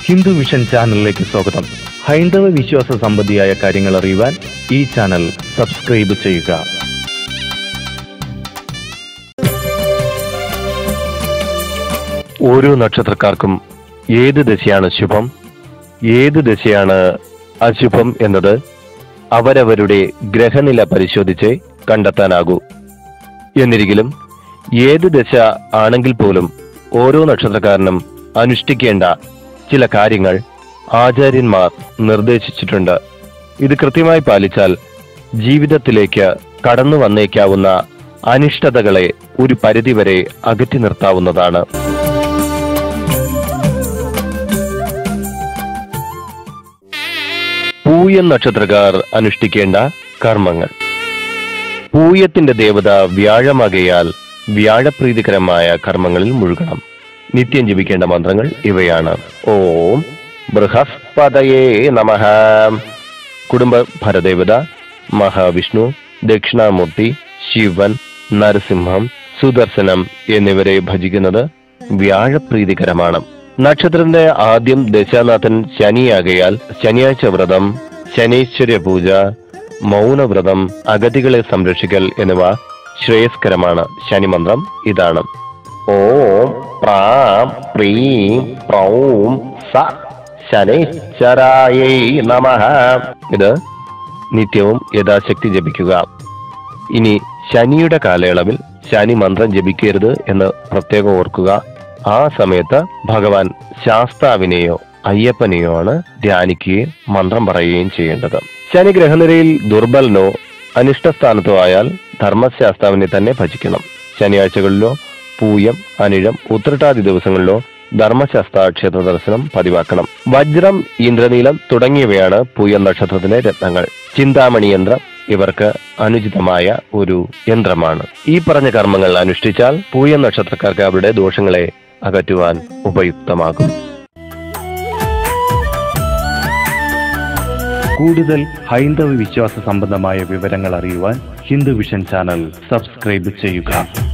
Hindu vision ചാനലിലേക്ക് സ്വാഗതം ഹൈന്ദവ വിശ്വാസ സംബന്ധിയായ കാര്യങ്ങൾ അറിയുവാൻ ഈ ചാനൽ സബ്സ്ക്രൈബ് ചെയ്യുക ഓരോ നക്ഷത്രക്കാർക്കും ഏത് ദശയാണ് ശുഭം ഏത് ദശയാണ് അശുഭം എന്നത് അവരവരുടെ ഗ്രഹനില പരിശോധിച്ച് കണ്ടെത്താനാകൂ എന്നിരിക്കലും ഏത് ദശ ആണെങ്കിൽ പോലും ഓരോ നക്ഷത്രക്കാരനും അനുഷ്ഠിക്കേണ്ട ചില കാര്യങ്ങൾ ആചാര്യന്മാർ നിർദ്ദേശിച്ചിട്ടുണ്ട് ഇത് കൃത്യമായി പാലിച്ചാൽ ജീവിതത്തിലേക്ക് കടന്നു വന്നേക്കാവുന്ന അനിഷ്ടതകളെ ഒരു പരിധിവരെ അകറ്റി നിർത്താവുന്നതാണ് പൂയൻ നക്ഷത്രക്കാർ അനുഷ്ഠിക്കേണ്ട കർമ്മങ്ങൾ പൂയത്തിന്റെ ദേവത വ്യാഴമാകയാൽ വ്യാഴപ്രീതികരമായ കർമ്മങ്ങളിൽ മുഴുകണം നിത്യം ജപിക്കേണ്ട മന്ത്രങ്ങൾ ഇവയാണ് ഓം ബൃഹസ്പതയേ നമഃ കുടുംബ ഭരദേവത മഹാവിഷ്ണു ദക്ഷിണാമൂർത്തി ശിവൻ നരസിംഹം സുദർശനം എന്നിവരെ ഭജിക്കുന്നത് വ്യാഴപ്രീതികരമാണ് നക്ഷത്രത്തിന്റെ ആദ്യം ദശാനാഥൻ ശനിയാകയാൽ ശനിയാഴ്ച വ്രതം ശനീശ്വര പൂജ മൗനവ്രതം അഗതികളെ സംരക്ഷിക്കൽ എന്നിവ ശ്രേയസ്കരമാണ് ശനിമന്ത്രം ഇതാണ് ഓം പ്രാം പ്രീം പ്രൗം സ ശനൈശ്വരായൈ നമഃ ഇത് നിത്യവും യഥാശക്തി ജപിക്കുക ഇനി ശനിയുടെ കാലയളവിൽ ശനി മന്ത്രം ജപിക്കരുത് എന്ന് പ്രത്യേകം ഓർക്കുക ആ സമയത്ത് ഭഗവാൻ ശാസ്താവിനെയോ അയ്യപ്പനെയോ ആണ് ധ്യാനിക്കുകയും മന്ത്രം പറയുകയും ചെയ്യേണ്ടത് ശനി ഗ്രഹനിരയിൽ ദുർബലനോ അനിഷ്ടസ്ഥാനത്തോ ആയാൽ ധർമ്മശാസ്താവിനെ തന്നെ ഭജിക്കണം ശനിയാഴ്ചകളിലോ പൂയം അനിഴം ഉത്രട്ടാതി ദിവസങ്ങളിലോ ധർമ്മശാസ്ത്ര ക്ഷേത്ര ദർശനം പതിവാക്കണം വജ്രം ഇന്ദ്രനീലം തുടങ്ങിയവയാണ് പൂയം നക്ഷത്രത്തിലെ രത്നങ്ങൾ ചിന്താമണി യന്ത്രം ഇവർക്ക് അനുചിതമായ ഒരു യന്ത്രമാണ് ഈ പറഞ്ഞ കർമ്മങ്ങൾ അനുഷ്ഠിച്ചാൽ പൂയം നക്ഷത്രക്കാർക്ക് അവരുടെ ദോഷങ്ങളെ അകറ്റുവാൻ ഉപയുക്തമാകും കൂടുതൽ ഹൈന്ദവ വിശ്വാസ സംബന്ധമായ വിവരങ്ങൾ അറിയുവാൻ ഹിന്ദു വിഷൻ ചാനൽ സബ്സ്ക്രൈബ് ചെയ്യുക